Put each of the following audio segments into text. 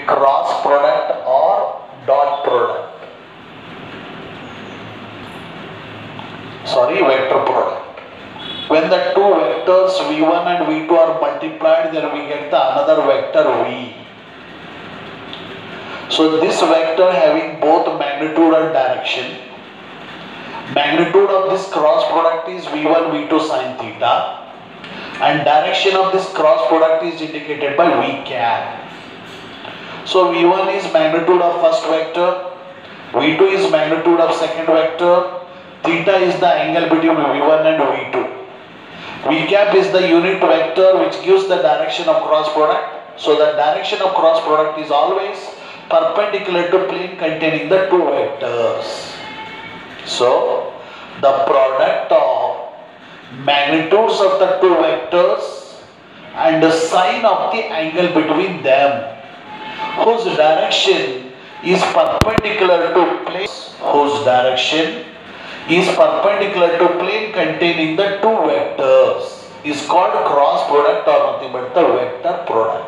cross product or dot product. Sorry, vector product. When the two vectors v1 and v2 are multiplied, then we get the another vector v. So this vector having both magnitude and direction. Magnitude of this cross product is v1 v2 sine theta and direction of this cross product is indicated by v cap. So v1 is magnitude of first vector, v2 is magnitude of second vector, theta is the angle between v1 and v2. v cap is the unit vector which gives the direction of cross product. So the direction of cross product is always perpendicular to plane containing the two vectors. So the product of magnitudes of the two vectors and the sign of the angle between them whose direction is perpendicular to plane whose direction is perpendicular to plane containing the two vectors is called cross product or nothing but the vector product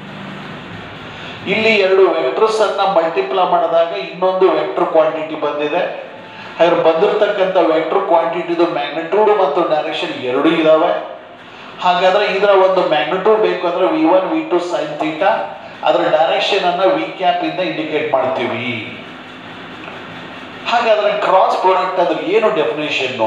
ಇಲ್ಲಿ ಎರಡು vectors ಅನ್ನ multiply ಮಾಡಿದಾಗ ಇನ್ನೊಂದು vector quantity ಬಂದಿದೆ ಹಾಗಾದ್ರೆ ಬಂದಿರತಕ್ಕಂಥ vector ಕ್ವಾಂಟಿಟಿದು magnitude ಮತ್ತು ಡೈರೆಕ್ಷನ್ ಎರಡೂ ಇದಾವೆ ಹಾಗಾದ್ರೆ ಇದರ ಒಂದು ಮ್ಯಾಗ್ನಿಟ್ಯೂಡ್ ಬೇಕು ಅಂದ್ರೆ V one V two sine theta ಅದರ ಡೈರೆಕ್ಷನ್ ಅನ್ನ ವಿ ಕ್ಯಾಪ್ ಇಂದ ಇಂಡಿಕೇಟ್ ಮಾಡ್ತೀವಿ ಹಾಗಾದ್ರೆ ಕ್ರಾಸ್ ಪ್ರಾಡಕ್ಟ್ ಅಂದ್ರೆ ಏನು definition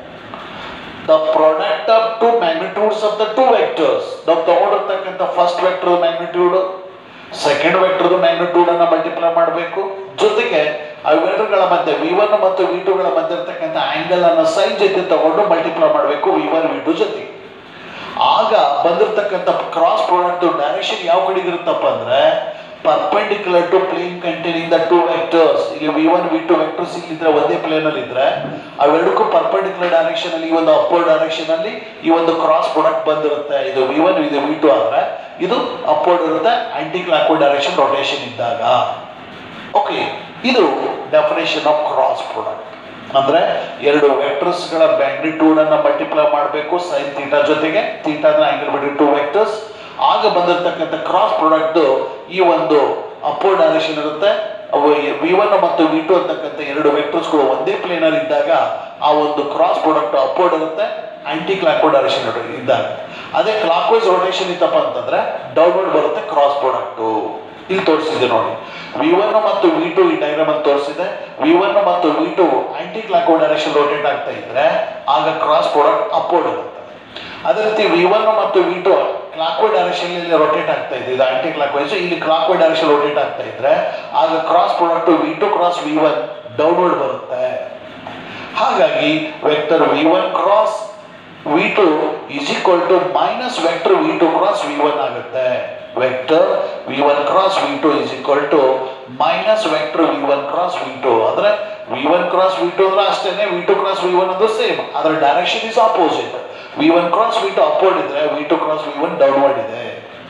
the product of two magnitudes of the two vectors ನಾವು ತಗೊಂಡಿರ್ತಕ್ಕಂಥ ಫಸ್ಟ್ ವೆಕ್ಟರ್ ಮ್ಯಾಗ್ನಿಟ್ಯೂಡ್ ಸೆಕೆಂಡ್ ವೆಕ್ಟರ್ದು ಮ್ಯಾಗ್ನಿಟ್ಯೂಡ್ ಅನ್ನ ಮಲ್ಟಿಪ್ಲೈ ಮಾಡಬೇಕು ಜೊತೆಗೆ ಅವೆರಡುಗಳ ಮಧ್ಯೆ ವಿ ಒನ್ ಮತ್ತು ವಿ ಟುಗಳ ಮಧ್ಯೆ ಇರ್ತಕ್ಕಂಥ ಆಂಗಲ್ ಅನ್ನ ಸೈನ್ ಜೊತೆ ತಗೊಂಡು ಮಲ್ಟಿಪ್ಲೈ ಮಾಡಬೇಕು ವಿ ಒನ್ ವಿ ಟು ಜೊತೆ ಆಗ ಬಂದಿರತಕ್ಕಂಥ ಕ್ರಾಸ್ ಪ್ರಾಡಕ್ಟ್ ಡೈರೆಕ್ಷನ್ ಯಾವ ಕಡೆಗೆ ಇರುತ್ತಪ್ಪ ಅಂದ್ರೆ perpendicular to plane containing the two vectors ಇಲ್ಲಿ V one V two vectors ಇಲ್ಲಿದ್ರೆ ಒಂದೇ ಪ್ಲೇನ್ ಅಲ್ಲಿ ಇದ್ರೆ ಅವೆರಡಕ್ಕೂ ಪರ್ಪೆಂಡಿಕ್ಯುಲರ್ ಡೈರೆಕ್ಷನ್ ಅಲ್ಲಿ ಈ ಒಂದು ಅಪ್ಪರ್ ಡೈರೆಕ್ಷನ್ ಅಲ್ಲಿ ಈ ಒಂದು ಕ್ರಾಸ್ ಪ್ರಾಡಕ್ಟ್ ಬಂದಿರುತ್ತೆ ಇದು ವಿ ಒನ್ ಇದು ವಿ ಟು ಆದ್ರೆ ಇದು ಅಪ್ವರ್ಡ್ ಇರುತ್ತೆ ಆಂಟಿ ಕ್ಲಾಕ್ವರ್ಡ್ ಡೈರೆಕ್ಷನ್ ರೊಟೇಷನ್ ಇದ್ದಾಗ ಓಕೆ ಇದು ಡೆಫಿನೇಷನ್ ಆಫ್ ಕ್ರಾಸ್ ಪ್ರಾಡಕ್ಟ್ ಅಂದ್ರೆ ಎರಡು ವೆಕ್ಟರ್ಸ್ ಗಳ ಮ್ಯಾಗ್ನಿಟ್ಯೂಡ್ ಅನ್ನ ಮಲ್ಟಿಪ್ಲೈ ಮಾಡಬೇಕು ಸೈನ್ ಥೀಟಾ ಜೊತೆಗೆ ಥೀಟಾ ಅಂದ್ರೆ ಆಂಗಲ್ ಬಿಟ್ವೀನ್ ಟೂ ವೆಕ್ಟರ್ಸ್ ಆಗ ಬಂದಿರತಕ್ಕಂಥ ಕ್ರಾಸ್ ಪ್ರಾಡಕ್ಟ್ ಈ ಒಂದು ಅಪ್ಪರ್ ಡೈರೆಕ್ಷನ್ ಇರುತ್ತೆ ಅವು ವಿ ಒನ್ ಮತ್ತು ವಿ ಟು ಅಂತಕ್ಕಂಥ ಎರಡು ವೆಕ್ಟರ್ಸ್ಗಳು ಒಂದೇ ಪ್ಲೇನ್ ಅಲ್ಲಿ ಇದ್ದಾಗ ಆ ಒಂದು ಕ್ರಾಸ್ ಪ್ರಾಡಕ್ಟ್ ಅಪ್ವರ್ಡ್ ಇರುತ್ತೆ ಆಂಟಿ ಕ್ಲಾಕ್ವರ್ಡ್ ಡೈರೆಕ್ಷನ್ ಇದ್ದಾಗ ಅದೇ ಕ್ಲಾಕ್ ವೈಸ್ ರೊಟೇಷನ್ ಇತ್ತಪ್ಪ ಅಂತಂದ್ರೆ ಡೌನ್ವರ್ಡ್ ಬರುತ್ತೆ ಕ್ರಾಸ್ ಪ್ರಾಡಕ್ಟ್ ಇಲ್ಲಿ ತೋರಿಸಿದೆ ನೋಡಿ ವಿ ಒನ್ ಮತ್ತು ವಿ ಟು ಈ ಡೈಗ್ರಾಮ್ ಅಲ್ಲಿ ತೋರಿಸಿದೆ ವಿ ಒನ್ ಮತ್ತು V two anti clockward direction rotate ಆಗ್ತಾ ಇದ್ರೆ ಆಗ ಕ್ರಾಸ್ ಪ್ರಾಡಕ್ಟ್ ಅಪ್ವರ್ಡ್ ಇರುತ್ತೆ ಅದೇ ರೀತಿ ವಿ ಒನ್ ಮತ್ತು ವಿ ಟು ಕ್ಲಾಕ್ವರ್ಡ್ ಡೈರೆಕ್ಷನ್ ಇಲ್ಲಿ ರೊಟೇಟ್ ಆಗ್ತಾ ಇದೆ ಇದು ಆಂಟಿ ಕ್ಲಾಕ್ ವೈಸ್ ಇಲ್ಲಿ ಕ್ಲಾಕ್ವರ್ಡ್ ಡೈರೆಕ್ಷನ್ ರೊಟೇಟ್ ಆಗ್ತಾ ಇದ್ರೆ ಆಗ cross product V two cross V one downward ಬರುತ್ತೆ ಹಾಗಾಗಿ vector V one cross V two is equal to minus vector V two cross V one ಆಗುತ್ತೆ vector V one cross V two is equal to minus vector V one cross V two ಅಂದ್ರೆ V one cross V two ಅಂದ್ರೆ ಅಷ್ಟೇನೆ V two cross V one ಅದು same ಅದರ direction is opposite V one cross V to upward ಇದ್ರೆ V two cross V one downward ಇದೆ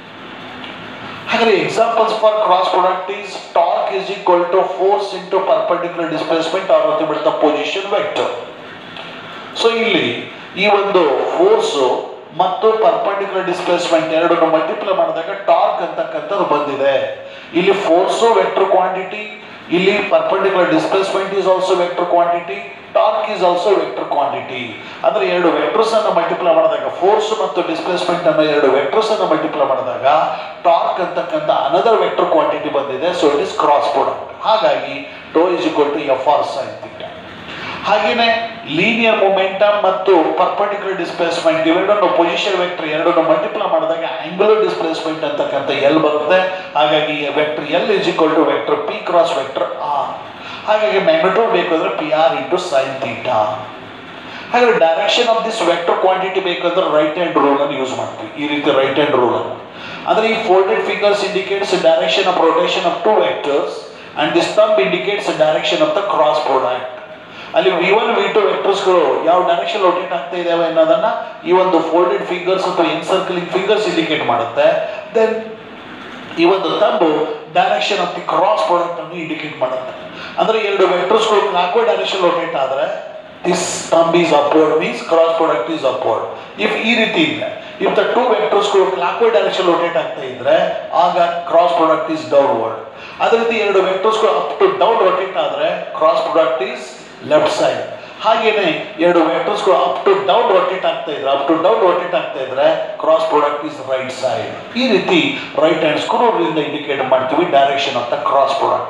ಹಾಗಾದ್ರೆ examples for cross product is torque is equal to force into perpendicular displacement or the position vector so ಇಲ್ಲಿ ಈ ಒಂದು force ಮತ್ತು perpendicular displacement ಎರಡನ್ನು multiply ಮಾಡಿದಾಗ torque ಅಂತಕ್ಕಂಥದ್ದು ಬಂದಿದೆ ಇಲ್ಲಿ ಫೋರ್ಸು ವೆಕ್ಟರ್ ಕ್ವಾಂಟಿಟಿ ಇಲ್ಲಿ perpendicular displacement is also vector quantity torque is also vector quantity ಅಂದ್ರೆ ಎರಡು ವೆಕ್ಟರ್ಸ್ ಅನ್ನು ಮಲ್ಟಿಪ್ಲೈ ಮಾಡಿದಾಗ ಫೋರ್ಸ್ ಮತ್ತು ಡಿಸ್ಪ್ಲೇಸ್ಮೆಂಟ್ ಅನ್ನು ಎರಡು ವೆಕ್ಟರ್ಸ್ ಅನ್ನು ಮಲ್ಟಿಪ್ಲೈ ಮಾಡಿದಾಗ ಟಾರ್ಕ್ ಅಂತಕ್ಕಂಥ ಅನದರ್ ವೆಕ್ಟರ್ ಕ್ವಾಂಟಿಟಿ ಬಂದಿದೆ so it is cross product ಹಾಗಾಗಿ tau is equal to F R sine theta ಹಾಗೇನೆ ಲೀನಿಯರ್ ಮೊಮೆಂಟಮ್ ಮತ್ತು ಪರ್ಪಂಡಿಕ್ಯುಲರ್ ಡಿಸ್ಪ್ಲೇಸ್ಮೆಂಟ್ ಇವೆರಡನ್ನು ಪೊಸಿಷನ್ ವೆಕ್ಟರ್ ಎರಡನ್ನು ಮಲ್ಟಿಪ್ಲೈ ಮಾಡಿದಾಗ ಆಂಗುಲರ್ ಡಿಸ್ಪ್ಲೇಸ್ಮೆಂಟ್ ಅಂತಕ್ಕಂಥ ಎಲ್ ಬರುತ್ತೆ ಹಾಗಾಗಿ vector L is equal to vector P cross vector R ಹಾಗಾಗಿ ಮ್ಯಾಗ್ನಿಟ್ಯೂಡ್ ಬೇಕು ಅಂದ್ರೆ P R into sine theta ಹಾಗಾದ್ರೆ direction of this vector quantity ಬೇಕಂದ್ರೆ ರೈಟ್ ಹ್ಯಾಂಡ್ ರೂಲ್ ಅನ್ನು ಯೂಸ್ ಮಾಡ್ತೀವಿ ಈ ರೀತಿ ರೈಟ್ ಹ್ಯಾಂಡ್ ರೂಲ್ ಅನ್ನು ಅಂದ್ರೆ ಈ folded fingers indicates direction of rotation of two vectors and this thumb indicates direction of the cross product ಅಲ್ಲಿ ವಿ ಒನ್ ವಿ ಟು ವೆಕ್ಟರ್ಸ್ಗಳು ಯಾವ ಡೈರೆಕ್ಷನ್ ರೊಟೇಟ್ ಆಗ್ತಾ ಇದಾವೆ ಅನ್ನೋದನ್ನ ಈ ಒಂದು ಫೋಲ್ಡೆಡ್ ಫಿಂಗರ್ಸ್ ಅಥವಾ ಎನ್ಸರ್ಕಲಿಂಗ್ ಫಿಂಗರ್ಸ್ ಇಂಡಿಕೇಟ್ ಮಾಡುತ್ತೆ ದೆನ್ ಈ ಒಂದು thumb direction of the cross product ಅನ್ನು ಇಂಡಿಕೇಟ್ ಮಾಡುತ್ತೆ ಅಂದ್ರೆ ಎರಡು ವೆಕ್ಟರ್ಸ್ಗಳು ನಾಲ್ಕು ಡೈರೆಕ್ಷನ್ ರೊಟೇಟ್ ಆದ್ರೆ this thumb is upward means cross product is upward if ಈ ರೀತಿ ಇದೆ ಇಫ್ ದ ಟೂ ವೆಕ್ಟರ್ಸ್ಗಳು ಕ್ಲಾಕ್ವೈಡ್ ಡೈರೆಕ್ಷನ್ ರೊಟೇಟ್ ಆಗ್ತಾ ಇದ್ರೆ ಆಗ ಕ್ರಾಸ್ ಪ್ರಾಡಕ್ಟ್ ಈಸ್ ಡೌನ್ವರ್ಡ್ ಅದೇ ರೀತಿ ಎರಡು ವೆಕ್ಟರ್ಸ್ಗಳು ಅಪ್ ಟು ಡೌನ್ ರೊಟೇಟ್ ಆದ್ರೆ cross product is left side ಹಾಗೇನೆ ಎರಡು ವೆಕ್ಟರ್ಸ್ಗಳು ಅಪ್ ಟು ಡೌನ್ ರೊಟೇಟ್ ಆಗ್ತಾ ಇದ್ರೆ ಅಪ್ ಟು ಡೌನ್ ರೊಟೇಟ್ ಆಗ್ತಾ ಇದ್ರೆ cross product is right side ಈ ರೀತಿ ರೈಟ್ ಹ್ಯಾಂಡ್ ಸ್ಕ್ರೂರಿಂದ ಇಂಡಿಕೇಟ್ ಮಾಡ್ತೀವಿ direction of the cross product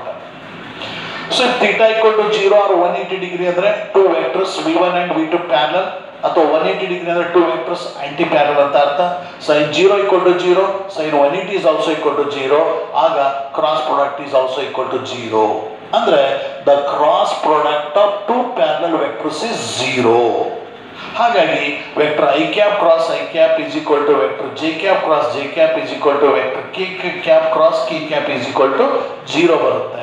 so theta equal to zero or one eighty degree ಅಂದ್ರೆ two vectors V one and V two parallel ಅಥವಾ one eighty degree ಅಂದ್ರೆ two vectors anti parallel ಅಂತ ಅರ್ಥ sine zero equal to zero sine one eighty is also equal to zero ಆಗ cross product is also equal to zero ಅಂದ್ರೆ the cross product of two parallel vectors is zero ಹಾಗಾಗಿ vector i cap cross i cap is equal to vector j cap cross j cap is equal to vector k cap cross k cap is equal to zero ಬರುತ್ತೆ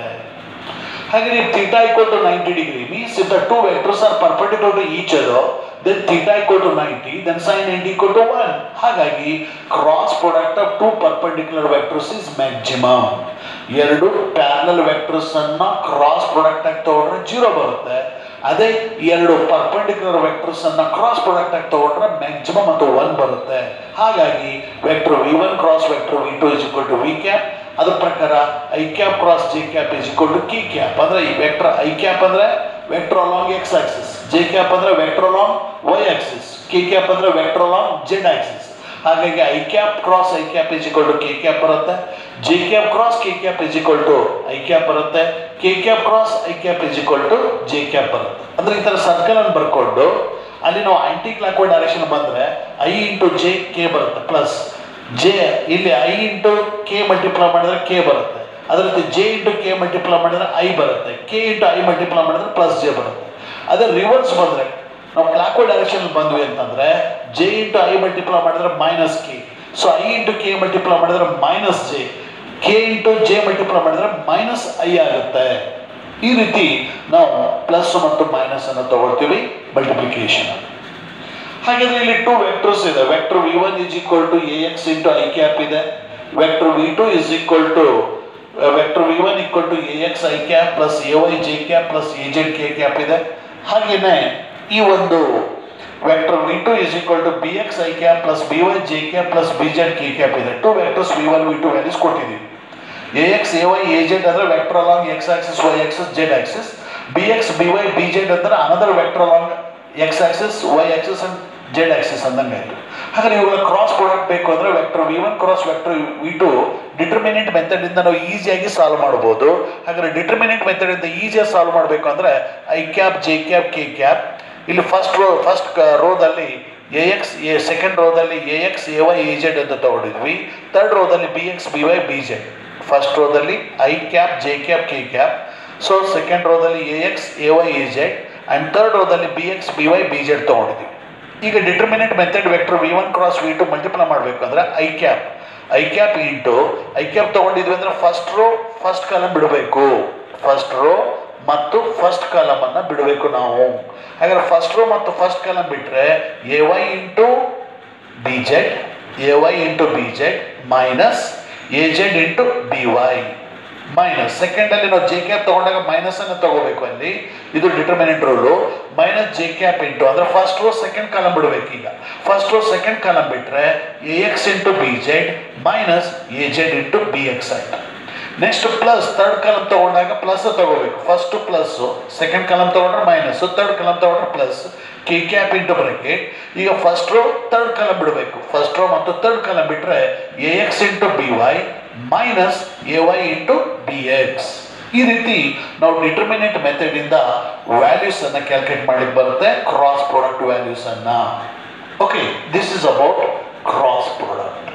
ಹಾಗೆ if theta equal to 90 degree means if the two vectors are perpendicular to each other then theta equal to 90 then sin 90 equal to 1 ಹಾಗಾಗಿ cross product of two perpendicular vectors is maximum ಎರಡು parallel vectors ಅನ್ನ cross product ಆಗಿ ತಗೊಂಡ್ರೆ zero ಬರುತ್ತೆ ಅದೇ ಎರಡು perpendicular vectors ಅನ್ನ cross product ಆಗಿ ತಗೊಂಡ್ರೆ ಮ್ಯಾಕ್ಸಿಮಮ್ ಮತ್ತು ಒನ್ ಬರುತ್ತೆ ಹಾಗಾಗಿ vector V one cross vector V two is equal to v cap ಅದ್ರ ಪ್ರಕಾರ i cap cross j cap is equal to k cap ಅಂದ್ರೆ ಈ ವೆಕ್ಟರ್ ಐ ಕ್ಯಾಪ್ ಅಂದ್ರೆ vector along x axis j cap ಅಂದ್ರೆ vector along y axis k cap ಅಂದ್ರೆ vector along z axis ಹಾಗಾಗಿ i cap cross i cap is equal to k cap ಬರುತ್ತೆ j cap cross k cap is equal to i cap ಬರುತ್ತೆ k cap cross i cap is equal to j cap ಬರುತ್ತೆ ಅಂದ್ರೆ ಈ ಥರ circle ಅನ್ನು ಬರ್ಕೊಂಡು ಅಲ್ಲಿ ನಾವು ಆಂಟಿ ಕ್ಲಾಕ್ವೈಡ್ ಡೈರೆಕ್ಷನ್ ಬಂದ್ರೆ ಐ ಇಂಟು ಜೆ ಕೆ ಬರುತ್ತೆ ಪ್ಲಸ್ ಜೆ ಇಲ್ಲಿ ಐ ಇಂಟು ಕೆ ಮಲ್ಟಿಪ್ಲೈ ಮಾಡಿದ್ರೆ ಕೆ ಬರುತ್ತೆ ಅದೇ ರೀತಿ ಜೆ ಇಂಟು ಕೆ ಮಲ್ಟಿಪ್ಲೈ ಮಾಡಿದ್ರೆ ಐ ಬರುತ್ತೆ ಕೆ ಇಂಟು ಐ ಮಲ್ಟಿಪ್ಲೈ ಮಾಡಿದ್ರೆ ಪ್ಲಸ್ ಜೆ ಬರುತ್ತೆ ಅದೇ ರಿವರ್ಸ್ ಬಂದ್ರೆ ನಾವು ಕ್ಲಾಕ್ವೈಡ್ ಡೈರೆಕ್ಷನ್ ಬಂದ್ವಿ ಅಂತಂದ್ರೆ ಜೆ ಇಂಟು ಐ ಮಲ್ಟಿಪ್ಲೈ ಮಾಡಿದ್ರೆ minus k so i into k multiply ಮಾಡಿದ್ರೆ minus j k into j multiply ಮಾಡಿದ್ರೆ ಮೈನಸ್ ಐ ಆಗುತ್ತೆ ಈ ರೀತಿ ನಾವು ಪ್ಲಸ್ ಮತ್ತು ಮೈನಸ್ ಅನ್ನು ತಗೊಳ್ತೀವಿ ಮಲ್ಟಿಪ್ಲಿಕೇಶನ್ ಹಾಗಾದ್ರೆ ಇಲ್ಲಿ ಟೂ ವೆಕ್ಟರ್ಸ್ ಇದೆ vector V one is equal to a x into i cap ಇದೆ vector V two is equal to vector V one equal to a x i cap plus a y j cap plus a z k cap ಇದೆ ಹಾಗೇನೆ ಈ ಒಂದು vector V two is equal to b x i cap plus b y j cap plus b z k cap ಇದೆ two vectors V one V two values ಕೊಟ್ಟಿದ್ದೀವಿ a x a y a z ಅಂದ್ರೆ vector along x axis y axis z axis b x b y b z ಅಂದ್ರೆ another vector along x axis y axis and z axis ಅಂದಂಗೆ ಆಯ್ತು ಹಾಗಾದ್ರೆ ಇವುಗಳ cross product ಬೇಕು ಅಂದ್ರೆ vector V one cross vector V two determinant method ಇಂದ ನಾವು ಈಸಿಯಾಗಿ ಸಾಲ್ವ್ ಮಾಡಬಹುದು ಹಾಗಾದ್ರೆ ಡಿಟರ್ಮಿನೆಂಟ್ ಮೆಥಡ್ ಇಂದ ಈಸಿಯಾಗಿ ಸಾಲ್ವ್ ಮಾಡಬೇಕು ಅಂದ್ರೆ i cap j cap k cap ಇಲ್ಲಿ ಫಸ್ಟ್ ರೋ ಫಸ್ಟ್ ರೋದಲ್ಲಿ ಎ ಎಕ್ಸ್ ಎ ಸೆಕೆಂಡ್ ರೋದಲ್ಲಿ a x a y a z ಅಂತ ತಗೊಂಡಿದ್ವಿ ಥರ್ಡ್ ರೋದಲ್ಲಿ b x b y b z first ರೋದಲ್ಲಿ i cap j cap k cap so second ರೋದಲ್ಲಿ a x a y a z and third ರೋದಲ್ಲಿ b x b y b z ತೊಗೊಂಡಿದ್ದೀವಿ ಈಗ determinant method vector V one cross V two multiply ಮಾಡಬೇಕಂದ್ರೆ i cap i cap into i cap ತೊಗೊಂಡಿದ್ವಿ ಅಂದರೆ first row first column ಬಿಡಬೇಕು first row ಮತ್ತು first column ಅನ್ನ ಬಿಡಬೇಕು ನಾವು ಹಾಗಾದ್ರೆ ಫಸ್ಟ್ ರೋ ಮತ್ತು ಫಸ್ಟ್ ಕಾಲಮ್ ಬಿಟ್ಟರೆ a y into b z a y into b z minus a z into b y minus ಸೆಕೆಂಡಲ್ಲಿ ನಾವು ಜೆ ಕ್ಯಾಪ್ ತಗೊಂಡಾಗ ಮೈನಸ್ ಅನ್ನು ತಗೋಬೇಕು ಅಲ್ಲಿ ಇದು determinant rule minus j cap into ಅಂದ್ರೆ ಫಸ್ಟ್ ರೋ ಸೆಕೆಂಡ್ ಕಾಲಮ್ ಬಿಡಬೇಕು ಈಗ ಫಸ್ಟ್ ರೋ ಸೆಕೆಂಡ್ ಕಾಲಮ್ ಬಿಟ್ರೆ a x into b z minus a z into b x ಆಯ್ತು ನೆಕ್ಸ್ಟ್ ಪ್ಲಸ್ ಥರ್ಡ್ ಕಾಲಮ್ ತಗೊಂಡಾಗ ಪ್ಲಸ್ ತಗೋಬೇಕು ಫಸ್ಟ್ ಪ್ಲಸ್ ಸೆಕೆಂಡ್ ಕಾಲಮ್ ತಗೊಂಡ್ರೆ minus third column ತಗೊಂಡ್ರೆ plus k cap into bracket ಈಗ first row third column ಬಿಡಬೇಕು first row ಮತ್ತು third column ಬಿಟ್ರೆ a x into b y minus a y into b x ಈ ರೀತಿ ನಾವು determinant method ಇಂದ ವ್ಯಾಲ್ಯೂಸ್ ಅನ್ನ ಕ್ಯಾಲ್ಕುಲೇಟ್ ಮಾಡ್ಲಿಕ್ಕೆ ಬರುತ್ತೆ ಕ್ರಾಸ್ ಪ್ರಾಡಕ್ಟ್ ವ್ಯಾಲ್ಯೂಸ್ ಅನ್ನ okay this is about cross product